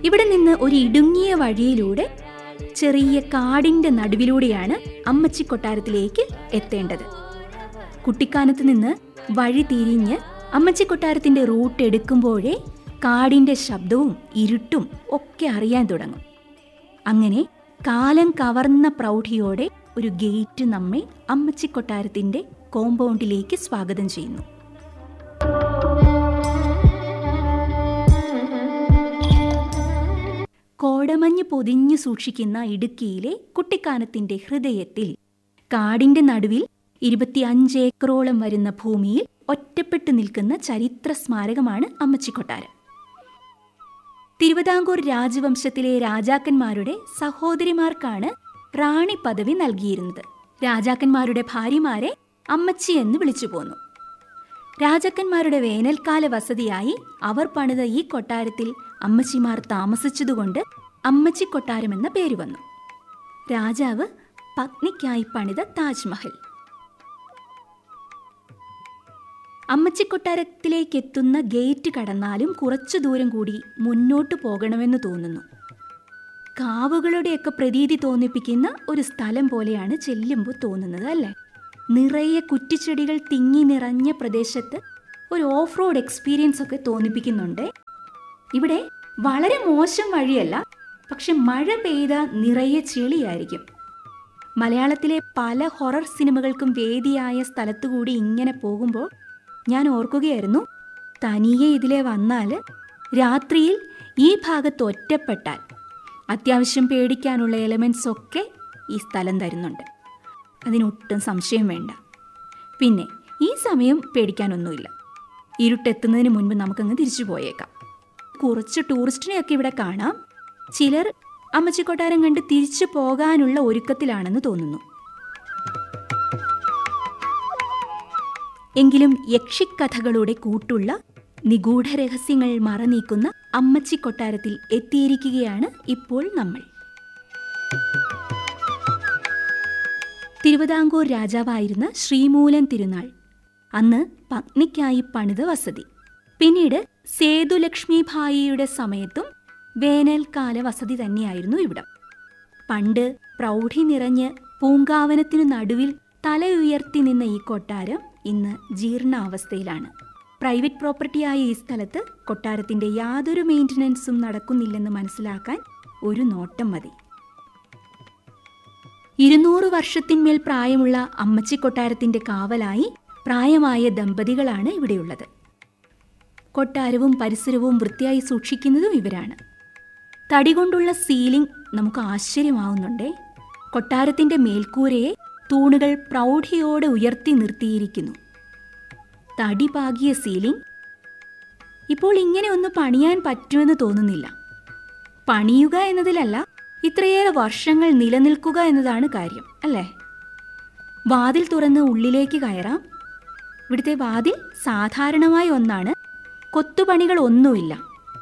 ഇവിടെ നിന്ന് ഒരു ഇടുങ്ങിയ വഴിയിലൂടെ ചെറിയ കാടിന്റെ നടുവിലൂടെയാണ് അമ്മച്ചി കൊട്ടാരത്തിലേക്ക് എത്തേണ്ടത് കുട്ടിക്കാനത്ത് നിന്ന് വഴി തിരിഞ്ഞ് അമ്മച്ചി കൊട്ടാരത്തിന്റെ റൂട്ട് എടുക്കുമ്പോഴേ കാടിന്റെ ശബ്ദവും ഇരുട്ടും ഒക്കെ അറിയാൻ തുടങ്ങും അങ്ങനെ കാലം കവർന്ന പ്രൗഢിയോടെ ഒരു ഗേറ്റ് നമ്മെ അമ്മച്ചി കൊട്ടാരത്തിന്റെ കോമ്പൗണ്ടിലേക്ക് സ്വാഗതം ചെയ്യുന്നു കോടമഞ്ഞ് പൊതിഞ്ഞു സൂക്ഷിക്കുന്ന ഇടുക്കിയിലെ കുട്ടിക്കാനത്തിന്റെ ഹൃദയത്തിൽ കാടിന്റെ നടുവിൽ ഇരുപത്തിയഞ്ച് ഏക്കറോളം വരുന്ന ഭൂമിയിൽ ഒറ്റപ്പെട്ടു നിൽക്കുന്ന ചരിത്ര സ്മാരകമാണ് അമ്മച്ചി കൊട്ടാരം തിരുവിതാംകൂർ രാജവംശത്തിലെ രാജാക്കന്മാരുടെ സഹോദരിമാർക്കാണ് റാണി പദവി നൽകിയിരുന്നത് രാജാക്കന്മാരുടെ ഭാര്യമാരെ അമ്മച്ചി എന്ന് വിളിച്ചു പോന്നു രാജാക്കന്മാരുടെ വേനൽക്കാല വസതിയായി അവർ പണിത ഈ കൊട്ടാരത്തിൽ അമ്മച്ചിമാർ താമസിച്ചതുകൊണ്ട് അമ്മച്ചി കൊട്ടാരം എന്ന പേര് വന്നു രാജാവ് പത്നിക്കായി പണിത താജ്മഹൽ അമ്മച്ചി കൊട്ടാരത്തിലേക്ക് എത്തുന്ന ഗേറ്റ് കടന്നാലും കുറച്ചു ദൂരം കൂടി മുന്നോട്ട് പോകണമെന്ന് തോന്നുന്നു കാവുകളുടെയൊക്കെ പ്രതീതി തോന്നിപ്പിക്കുന്ന ഒരു സ്ഥലം പോലെയാണ് ചെല്ലുമ്പോൾ തോന്നുന്നത് അല്ലേ നിറയെ കുറ്റിച്ചെടികൾ തിങ്ങി നിറഞ്ഞ പ്രദേശത്ത് ഒരു ഓഫ് റോഡ് എക്സ്പീരിയൻസ് ഒക്കെ തോന്നിപ്പിക്കുന്നുണ്ട് ഇവിടെ വളരെ മോശം വഴിയല്ല പക്ഷെ മഴ പെയ്ത നിറയെ ചെളിയായിരിക്കും മലയാളത്തിലെ പല ഹൊറർ സിനിമകൾക്കും വേദിയായ സ്ഥലത്തുകൂടി ഇങ്ങനെ പോകുമ്പോൾ ഞാൻ ഓർക്കുകയായിരുന്നു തനിയെ ഇതിലെ വന്നാൽ രാത്രിയിൽ ഈ ഭാഗത്ത് ഒറ്റപ്പെട്ടാൽ അത്യാവശ്യം പേടിക്കാനുള്ള എലമെൻസ് ഒക്കെ ഈ സ്ഥലം തരുന്നുണ്ട് അതിനൊട്ടും സംശയം വേണ്ട പിന്നെ ഈ സമയം പേടിക്കാനൊന്നുമില്ല ഇരുട്ടെത്തുന്നതിന് മുൻപ് നമുക്കങ്ങ് തിരിച്ചു പോയേക്കാം കുറച്ച് ടൂറിസ്റ്റിനെയൊക്കെ ഇവിടെ കാണാം ചിലർ അമ്മച്ചിക്കൊട്ടാരം കണ്ട് തിരിച്ചു പോകാനുള്ള ഒരുക്കത്തിലാണെന്ന് തോന്നുന്നു എങ്കിലും യക്ഷിക്കഥകളുടെ കൂട്ടുള്ള നിഗൂഢ രഹസ്യങ്ങൾ മറനീക്കുന്ന അമ്മച്ചി കൊട്ടാരത്തിൽ എത്തിയിരിക്കുകയാണ് ഇപ്പോൾ നമ്മൾ തിരുവിതാംകൂർ രാജാവായിരുന്ന ശ്രീമൂലൻ തിരുനാൾ അന്ന് പത്നിക്കായി പണിത വസതി പിന്നീട് സേതുലക്ഷ്മി ഭായിയുടെ സമയത്തും വേനൽക്കാല വസതി തന്നെയായിരുന്നു ഇവിടം പണ്ട് പ്രൗഢി നിറഞ്ഞ് പൂങ്കാവനത്തിനു നടുവിൽ തല ഉയർത്തി നിന്ന ഈ കൊട്ടാരം ഇന്ന് ജീർണാവസ്ഥയിലാണ് പ്രൈവറ്റ് പ്രോപ്പർട്ടിയായ ഈ സ്ഥലത്ത് കൊട്ടാരത്തിന്റെ യാതൊരു മെയിൻ്റനൻസും നടക്കുന്നില്ലെന്ന് മനസ്സിലാക്കാൻ ഒരു നോട്ടം മതി ഇരുന്നൂറ് വർഷത്തിന്മേൽ പ്രായമുള്ള അമ്മച്ചി കൊട്ടാരത്തിന്റെ കാവലായി പ്രായമായ ദമ്പതികളാണ് ഇവിടെയുള്ളത് കൊട്ടാരവും പരിസരവും വൃത്തിയായി സൂക്ഷിക്കുന്നതും ഇവരാണ് തടി കൊണ്ടുള്ള സീലിംഗ് നമുക്ക് ആശ്ചര്യമാവുന്നുണ്ടേ കൊട്ടാരത്തിന്റെ മേൽക്കൂരയെ തൂണുകൾ പ്രൗഢിയോടെ ഉയർത്തി നിർത്തിയിരിക്കുന്നു തടി പാകിയ സീലിംഗ് ഇപ്പോൾ ഇങ്ങനെ ഒന്ന് പണിയാൻ പറ്റുമെന്ന് തോന്നുന്നില്ല പണിയുക എന്നതിലല്ല ഇത്രയേറെ വർഷങ്ങൾ നിലനിൽക്കുക എന്നതാണ് കാര്യം അല്ലേ വാതിൽ തുറന്ന് ഉള്ളിലേക്ക് കയറാം ഇവിടുത്തെ വാതിൽ സാധാരണമായ ഒന്നാണ് കൊത്തുപണികൾ ഒന്നുമില്ല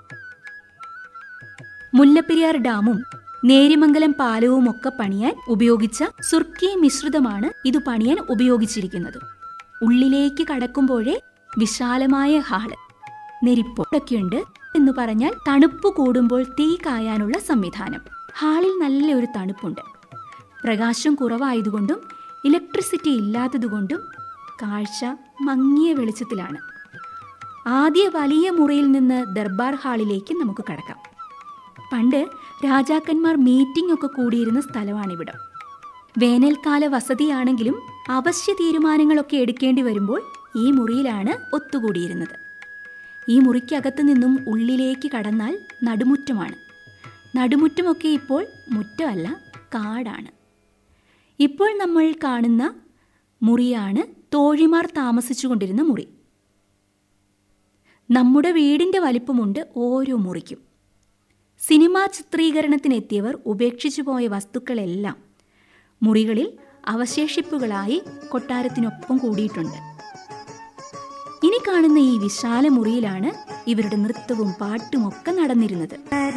മുല്ലപ്പെരിയാർ ഡാമും നേരിമംഗലം പാലവും ഒക്കെ പണിയാൻ ഉപയോഗിച്ച സുർക്കി മിശ്രിതമാണ് ഇത് പണിയാൻ ഉപയോഗിച്ചിരിക്കുന്നത് ഉള്ളിലേക്ക് കടക്കുമ്പോഴേ വിശാലമായ ഹാള് നെരിപ്പൊക്കെയുണ്ട് എന്ന് പറഞ്ഞാൽ തണുപ്പ് കൂടുമ്പോൾ തീ കായാനുള്ള സംവിധാനം ഹാളിൽ നല്ലൊരു തണുപ്പുണ്ട് പ്രകാശം കുറവായതുകൊണ്ടും ഇലക്ട്രിസിറ്റി ഇല്ലാത്തതുകൊണ്ടും കാഴ്ച മങ്ങിയ വെളിച്ചത്തിലാണ് ആദ്യ വലിയ മുറിയിൽ നിന്ന് ദർബാർ ഹാളിലേക്ക് നമുക്ക് കടക്കാം പണ്ട് രാജാക്കന്മാർ മീറ്റിംഗ് ഒക്കെ കൂടിയിരുന്ന സ്ഥലമാണിവിടം വേനൽക്കാല വസതിയാണെങ്കിലും അവശ്യ തീരുമാനങ്ങളൊക്കെ എടുക്കേണ്ടി വരുമ്പോൾ ഈ മുറിയിലാണ് ഒത്തുകൂടിയിരുന്നത് ഈ മുറിക്കകത്തു നിന്നും ഉള്ളിലേക്ക് കടന്നാൽ നടുമുറ്റമാണ് നടുമുറ്റമൊക്കെ ഇപ്പോൾ മുറ്റമല്ല കാടാണ് ഇപ്പോൾ നമ്മൾ കാണുന്ന മുറിയാണ് തോഴിമാർ താമസിച്ചുകൊണ്ടിരുന്ന മുറി നമ്മുടെ വീടിൻ്റെ വലിപ്പമുണ്ട് ഓരോ മുറിക്കും സിനിമാ ചിത്രീകരണത്തിനെത്തിയവർ ഉപേക്ഷിച്ചു പോയ വസ്തുക്കളെല്ലാം മുറികളിൽ അവശേഷിപ്പുകളായി കൊട്ടാരത്തിനൊപ്പം കൂടിയിട്ടുണ്ട് ഇനി കാണുന്ന ഈ വിശാല മുറിയിലാണ് ഇവരുടെ നൃത്തവും പാട്ടും ഒക്കെ നടന്നിരുന്നത്